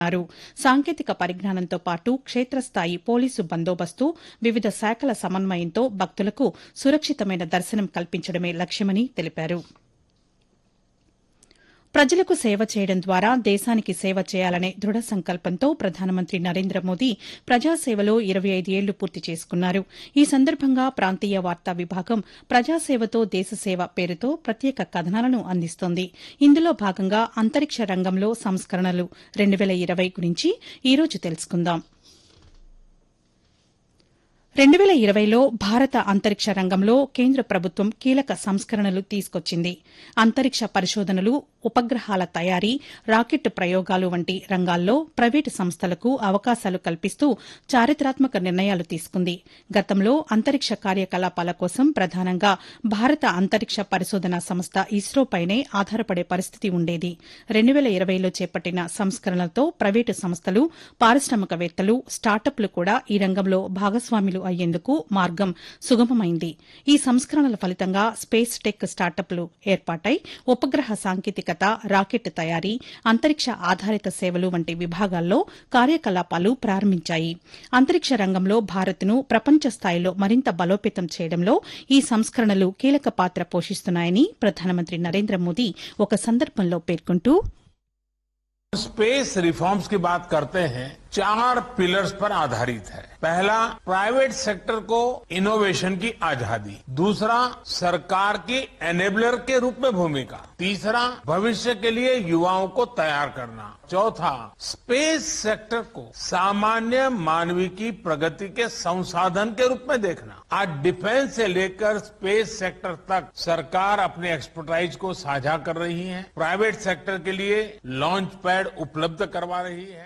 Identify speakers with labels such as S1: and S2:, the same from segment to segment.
S1: అన్నారు సాంకేతిక పరిజ్ఞానంతో పాటు క్షేత్రస్థాయి పోలీసు బందోబస్తు వివిధ శాఖల సమన్వయంతో భక్తులకు సురక్షితమైన దర్శనం కల్పించడమే లక్ష్యమని తెలిపారు ప్రజలకు సేవ చేయడం ద్వారా దేశానికి సేవ చేయాలనే దృఢ సంకల్పంతో ప్రధానమంత్రి నరేంద్ర మోదీ ప్రజాసేవలో ఇరవై ఐదు ఏళ్లు పూర్తి చేసుకున్నారు ఈ సందర్భంగా ప్రాంతీయ వార్తా విభాగం ప్రజాసేవతో దేశసేవ పేరుతో ప్రత్యేక కథనాలను అందిస్తోంది ఇందులో భాగంగా అంతరిక్ష రంగంలో సంస్కరణలు రెండు వేల ఇరవై గురించి ఈ రోజు తెలుసుకుందాం రెండు వేల ఇరవైలో భారత అంతరిక్ష రంగంలో కేంద్ర ప్రభుత్వం కీలక సంస్కరణలు తీసుకొచ్చింది అంతరిక్ష పరిశోధనలు ఉపగ్రహాల తయారీ రాకెట్ ప్రయోగాలు వంటి రంగాల్లో ప్రైవేటు సంస్థలకు అవకాశాలు కల్పిస్తూ చారిత్రాత్మక నిర్ణయాలు తీసుకుంది గతంలో అంతరిక్ష కార్యకలాపాల కోసం ప్రధానంగా భారత అంతరిక్ష పరిశోధన సంస్థ ఇస్రోపైనే ఆధారపడే పరిస్థితి ఉండేది రెండు వేల ఇరవైలో చేపట్టిన సంస్కరణలతో ప్రైవేటు సంస్థలు పారిశ్రామికవేత్తలు స్టార్టప్లు కూడా ఈ రంగంలో భాగస్వాములు అయ్యేందుకు మార్గం సుగమమైంది ఈ సంస్కరణల ఫలితంగా స్పేస్ టెక్ స్టార్టప్లు ఏర్పాటై ఉపగ్రహ సాంకేతికత రాకెట్ తయారీ అంతరిక్ష ఆధారిత సేవలు వంటి విభాగాల్లో కార్యకలాపాలు ప్రారంభించాయి అంతరిక్ష రంగంలో భారత్ను ప్రపంచ స్థాయిలో మరింత బలోపేతం చేయడంలో ఈ సంస్కరణలు కీలక పాత్ర పోషిస్తున్నాయని ప్రధానమంత్రి నరేంద్ర మోదీ ఒక సందర్భంలో పేర్కొంటూ
S2: स्पेस रिफॉर्म्स की बात करते हैं चार पिलर्स पर आधारित है पहला प्राइवेट सेक्टर को इनोवेशन की आजादी दूसरा सरकार की एनेबलर के रूप में भूमिका तीसरा भविष्य के लिए युवाओं को तैयार करना चौथा स्पेस सेक्टर को सामान्य मानवीय की प्रगति के संसाधन के रूप में देखना आज डिफेंस से लेकर स्पेस सेक्टर तक सरकार अपने एक्सपर्टाइज को साझा कर रही है प्राइवेट सेक्टर के लिए लॉन्च पैड उपलब्ध करवा रही है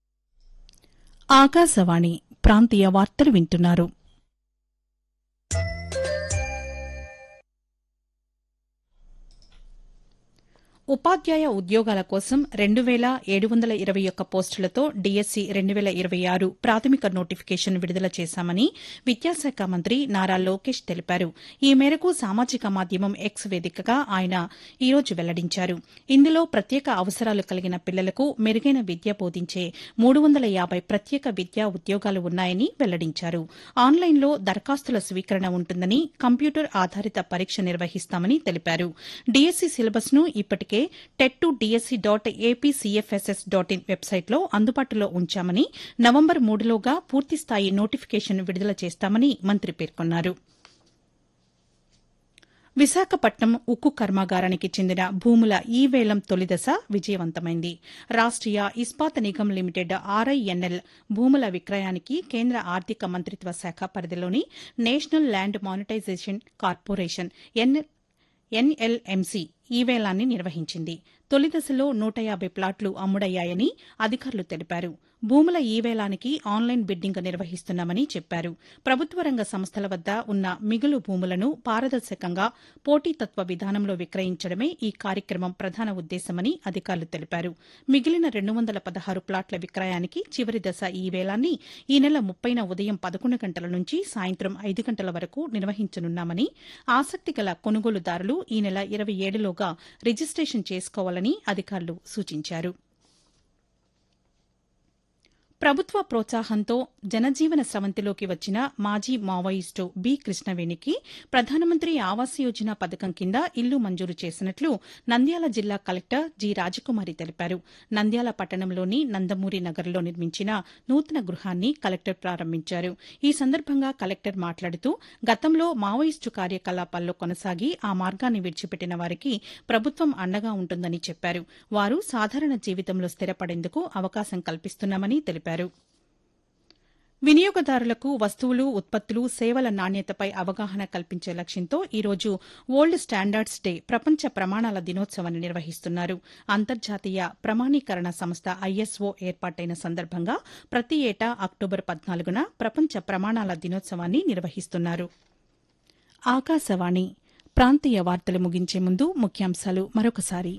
S1: ఆకాశవాణి ప్రాంతీయ వార్తలు వింటున్నారు ఉపాధ్యాయ ఉద్యోగాల కోసం రెండు వేల ఏడు వందల ఇరవై ఒక్క పోస్టులతో డీఎస్సీ రెండు వేల ఇరవై ఆరు ప్రాథమిక నోటిఫికేషన్ విడుదల చేశామని విద్యాశాఖ మంత్రి నారా లోకేష్ తెలిపారు ఈ మేరకు సామాజిక మాధ్యమం ఎక్స్ వేదికగా ఆయన ఈ రోజు వెల్లడించారు ఇందులో ప్రత్యేక అవసరాలు కలిగిన పిల్లలకు మెరుగైన విద్య బోధించే మూడు వందల యాబై ప్రత్యేక విద్యా ఉద్యోగాలు ఉన్నాయని వెల్లడించారు ఆన్లైన్లో దరఖాస్తుల స్వీకరణ ఉంటుందని కంప్యూటర్ ఆధారిత పరీక్ష నిర్వహిస్తామని తెలిపారు డీఎస్సీ సిలబస్ ను ఇప్పటికే TET to DSC dot APCFSS dot in వెబ్సైట్లో అందుబాటులో ఉంచామని నవంబర్ మూడులోగా పూర్తిస్థాయి నోటిఫికేషన్ విడుదల చేస్తామని మంత్రి పేర్కొన్నారు విశాఖపట్నం ఉక్కు కర్మాగారానికి చెందిన భూముల ఈ వేలం తొలిదశ విజయవంతమైంది రాష్ట్రీయ ఇస్పాత్ నిగమ్ లిమిటెడ్ ఆర్ఐఎన్ఎల్ భూముల విక్రయానికి కేంద్ర ఆర్థిక మంత్రిత్వ శాఖ పరిధిలోని National Land Monetization Corporation NLMC ఈ వేలాన్ని నిర్వహించింది తొలి దశలో నూట యాబై ప్లాట్లు అమ్ముడయ్యాయని అధికారులు తెలిపారు భూముల ఈ వేలానికి ఆన్లైన్ బిడ్డింగ్ నిర్వహిస్తున్నామని చెప్పారు ప్రభుత్వ రంగ సంస్థల వద్ద ఉన్న మిగులు భూములను పారదర్శకంగా పోటీతత్వ విధానంలో విక్రయించడమే ఈ కార్యక్రమం ప్రధాన ఉద్దేశమని అధికారులు తెలిపారు మిగిలిన రెండు వందల పదహారు ప్లాట్ల విక్రయానికి చివరి దశ ఈ వేలాన్ని ఈ నెల ముప్పైన ఉదయం పదకొండు గంటల నుంచి సాయంత్రం ఐదు గంటల వరకు నిర్వహించనున్నామని ఆసక్తి గల కొనుగోలుదారులు ఈ నెల ఇరవై ఏడులోగా రిజిస్టేషన్ చేసుకోవాలని అధికారులు సూచించారు ప్రభుత్వ ప్రోత్సాహంతో జనజీవన స్రవంతిలోకి వచ్చిన మాజీ మావోయిస్టు బి కృష్ణవేణికి ప్రధానమంత్రి ఆవాస్ యోజన పథకం కింద ఇల్లు మంజూరు చేసినట్లు నంద్యాల జిల్లా కలెక్టర్ జి రాజకుమారి తెలిపారు నంద్యాల పట్టణంలోని నందమూరి నగర్లో నిర్మించిన నూతన గృహాన్ని కలెక్టర్ ప్రారంభించారు ఈ సందర్భంగా కలెక్టర్ మాట్లాడుతూ గతంలో మావోయిస్టు కార్యకలాపాల్లో కొనసాగి ఆ మార్గాన్ని విడిచిపెట్టిన వారికి ప్రభుత్వం అండగా ఉంటుందని చెప్పారు వారు సాధారణ జీవితంలో స్థిరపడేందుకు అవకాశం కల్పిస్తున్నామని తెలిపారు వినియోగదారులకు వస్తువులు ఉత్పత్తులు సేవల నాణ్యతపై అవగాహన కల్పించే లక్ష్యంతో ఈరోజు ఓల్డ్ స్టాండర్డ్స్ డే ప్రపంచ ప్రమాణాల దినోత్సవాన్ని నిర్వహిస్తున్నారు అంతర్జాతీయ ప్రమాణీకరణ సంస్థ ఐఎస్ఓ ఏర్పాటైన సందర్భంగా ప్రతి ఏటా అక్టోబర్ పద్నాలుగున ప్రపంచ ప్రమాణాల దినోత్సవాన్ని నిర్వహిస్తున్నారు ఆకాశవాణి ప్రాంతీయ వార్తలు ముగించే ముందు ముఖ్యాంశాలు మరొకసారి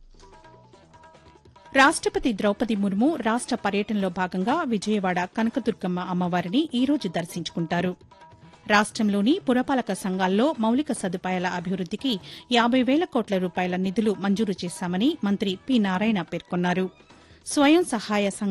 S1: రాష్టపతి ద్రౌపది ముర్ము రాష్ట పర్యటనలో భాగంగా విజయవాడ కనకదుర్గమ్మ అమ్మవారిని ఈ రోజు దర్శించుకుంటారు రాష్టంలోని పురపాలక సంఘాల్లో మౌలిక సదుపాయాల అభివృద్దికి యాబై వేల కోట్ల రూపాయల నిధులు మంజూరు చేశామని మంత్రి పి నారాయణ పేర్కొన్నారు స్వయం సహాయ